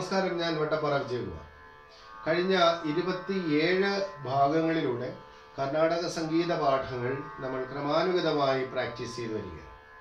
നമസ്കാരം ഞാൻ വട്ടപ്പാറ വിജയകുമാർ കഴിഞ്ഞ ഇരുപത്തിയേഴ് ഭാഗങ്ങളിലൂടെ കർണാടക സംഗീത പാഠങ്ങൾ നമ്മൾ ക്രമാനുഗതമായി പ്രാക്ടീസ് ചെയ്തു വരികയാണ്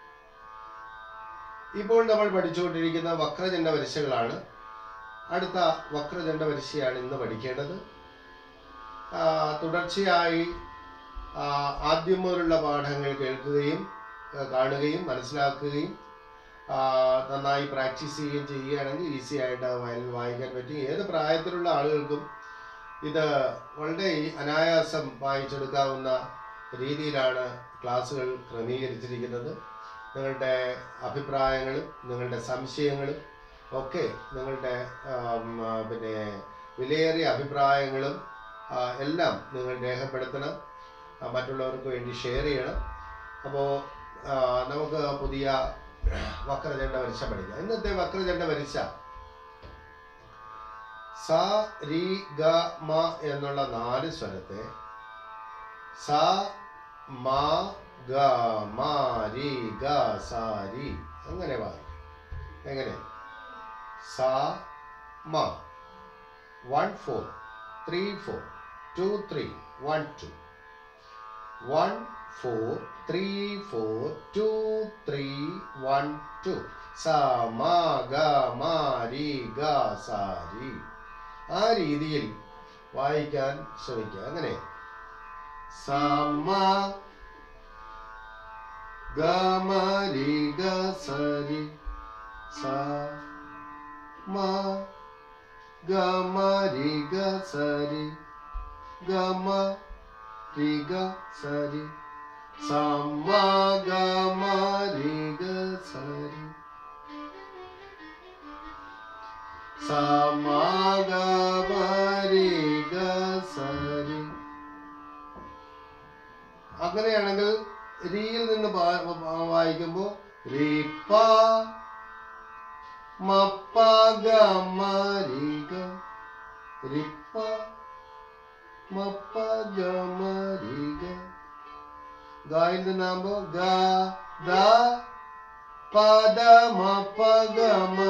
ഇപ്പോൾ നമ്മൾ പഠിച്ചുകൊണ്ടിരിക്കുന്ന വക്രചണ്ഡ വരിശകളാണ് അടുത്ത വക്രചണ്ഡ വരിശയാണ് ഇന്ന് പഠിക്കേണ്ടത് ആ, തുടർച്ചയായി ആ, ആദ്യം മുതലുള്ള പാഠങ്ങൾ കേൾക്കുകയും ആ, കാണുകയും മനസ്സിലാക്കുകയും ആ, നന്നായി പ്രാക്ടീസ് ചെയ്യുകയും ചെയ്യുകയാണെങ്കിൽ ഈസി ആയിട്ട് വയലിൻ വായിക്കാൻ പറ്റും ഏത് പ്രായത്തിലുള്ള ആളുകൾക്കും ഇത് വളരെ അനായാസം വായിച്ചെടുക്കാവുന്ന രീതിയിലാണ് ക്ലാസ്സുകൾ ക്രമീകരിച്ചിരിക്കുന്നത് നിങ്ങളുടെ അഭിപ്രായങ്ങളും നിങ്ങളുടെ സംശയങ്ങളും ഒക്കെ നിങ്ങളുടെ ആം, ആ, പിന്നെ വിലയേറിയ അഭിപ്രായങ്ങളും ആ, എല്ലാം നിങ്ങൾ രേഖപ്പെടുത്തണം ആ, മറ്റുള്ളവർക്ക് വേണ്ടി ഷെയർ ചെയ്യണം അപ്പോൾ നമുക്ക് പുതിയ വക്രചണ്ഡ വരിശ പഠിക്കാം ഇന്നത്തെ വക്രചണ്ഡ വരിശ സ രി ഗ മ എന്നുള്ള നാല് സ്വരത്തെ സ മ ഗ മ രി ഗ സ രി അങ്ങനെ വായിക്കും എങ്ങനെ സ മ one four three four two three one two one four three four two three one two സ മ ഗ മ രി ഗ സ രി ആ രീതിയിൽ വായിക്കാൻ ശ്രമിക്കുക അങ്ങനെ സ മ ഗ മ രി ഗ സ രി സ മ ഗ മ രി ഗ സ രി ഗ മ രി ഗ സ രി സ മ ഗ മ രി ഗ സ രി സ മ ഗ മ രി ഗ സ രി അങ്ങനെയാണെങ്കിൽ റിയിൽ നിന്ന് പാ- വാ- വായിക്കുമ്പോൾ രി പ മ പ ഗ മ രി ഗ രി പ മ പ ഗ മ രി ഗ ഗായിൽ നിന്നാകുമ്പോ ഗ ദ പ ദ മ പ ഗ മ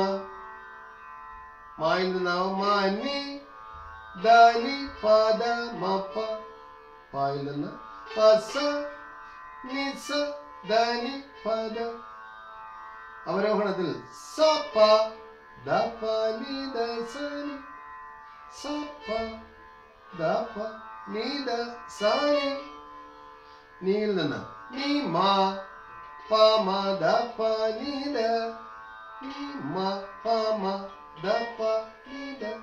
മായിൽ നിന്നാവും മ നി ദ നി പ ദ മ പ പായിൽ നിന്ന് പ സ നി സ ദ നി പ ദ അവരോഹണത്തിൽ സ പ ദ പ നി ദ സ നി സ പ ദ പ നി ദ സ നി നീയിൽ നിന്ന് നീ മാ പ മ ദ പ നി ദ നീ മ പ മ ദ പ നി ദ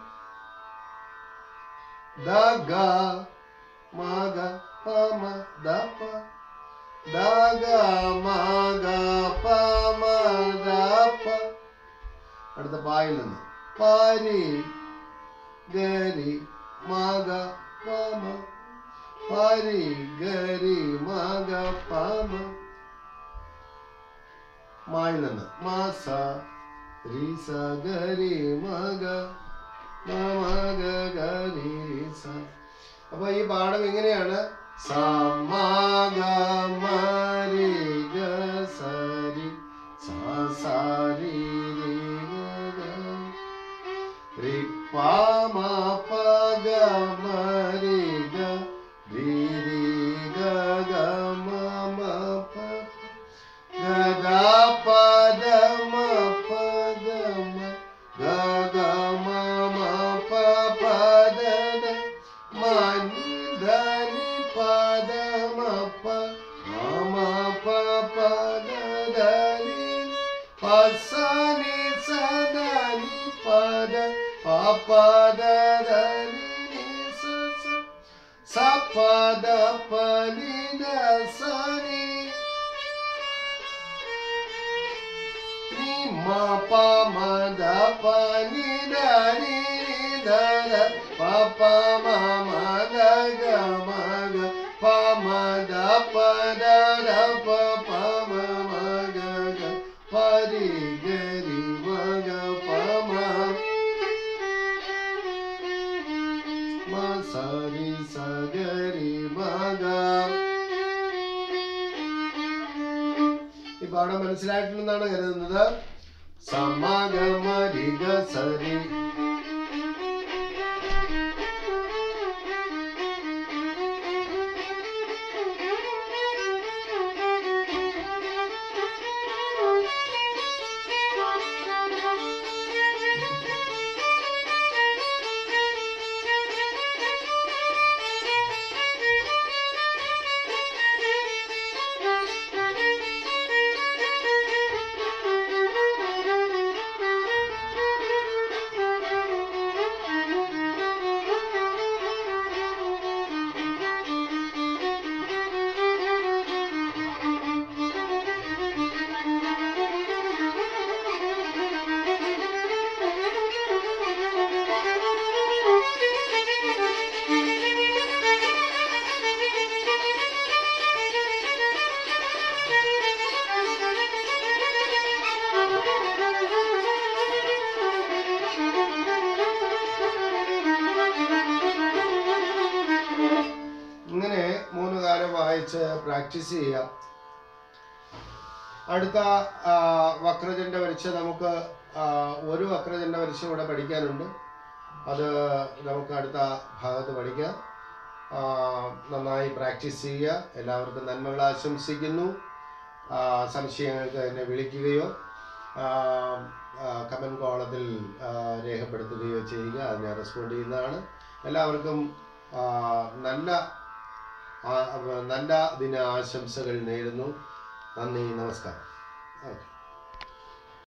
ദ ഗ മ ഗ പ മ ദ പ ദ ഗ മ ഗ പ മ ദ പ അടുത്ത പായിൽ നിന്ന് പാരി ഗരി മ ഗ പ മ പാരി ഗരി മ ഗ പ മ മായിൽ നിന്ന് മാസ രി സ ഗരി മ ഗ മ മ ഗ ഗരി രി സ അപ്പൊ ഈ പാഠം എങ്ങനെയാണ് സ മ ഗ മ രി ഗ സ രി സ സ രി രി ഗ ഗ രി പ മ പ ഗ മ രി ഗ രി രി ഗ ഗ മ മ പ ഗ ഗ പ ദ മ പ ഗ മ ഗ ഗ മ മ പ പ ദ ദ മ നി ധ നി പ ദ മ പ മ മ പ പ ദ ദ നി പ സ നി സ ദ നി പ ദ പ പ ദ ദ നി നി സ സ സ പ ദ പ നി ദ സ നി ni ma pa ma da pa ni da ni ni da da pa pa ma ma da ga ma ga pa ma da pa da da pa pa ma ma ga ga pa ri ga ri ma ga pa ma ma sa ri sa ga ri ma ga ഈ പാഠം മനസ്സിലായിട്ടുണ്ടെന്നാണ് കരുതുന്നത് സമാഗമ രിഗ സരി വെച്ച് practice ചെയ്യുക അടുത്ത ആ, വക്രചണ്ഡ വരച്ച നമുക്ക് ആ, ഒരു വക്രചണ്ഡ വരച്ച ഇവിടെ പഠിക്കാനുണ്ട് അത് നമുക്ക് അടുത്ത ഭാഗത്ത് പഠിക്കാം ആ, നന്നായി പ്രാക്ടീസ് ചെയ്യുക എല്ലാവർക്കും നന്മകൾ ആശംസിക്കുന്നു ആ, സംശയങ്ങൾക്ക് എന്നെ വിളിക്കുകയോ കമൻറ്റ് കോളത്തിൽ ആ, രേഖപ്പെടുത്തുകയോ ചെയ്യുക അതിനെ റെസ്പോണ്ട് ചെയ്യുന്നതാണ് എല്ലാവർക്കും ആ, നല്ല ആ, നല്ല ദിന ആശംസകൾ നേരുന്നു നന്ദി നമസ്കാരം ഓക്കെ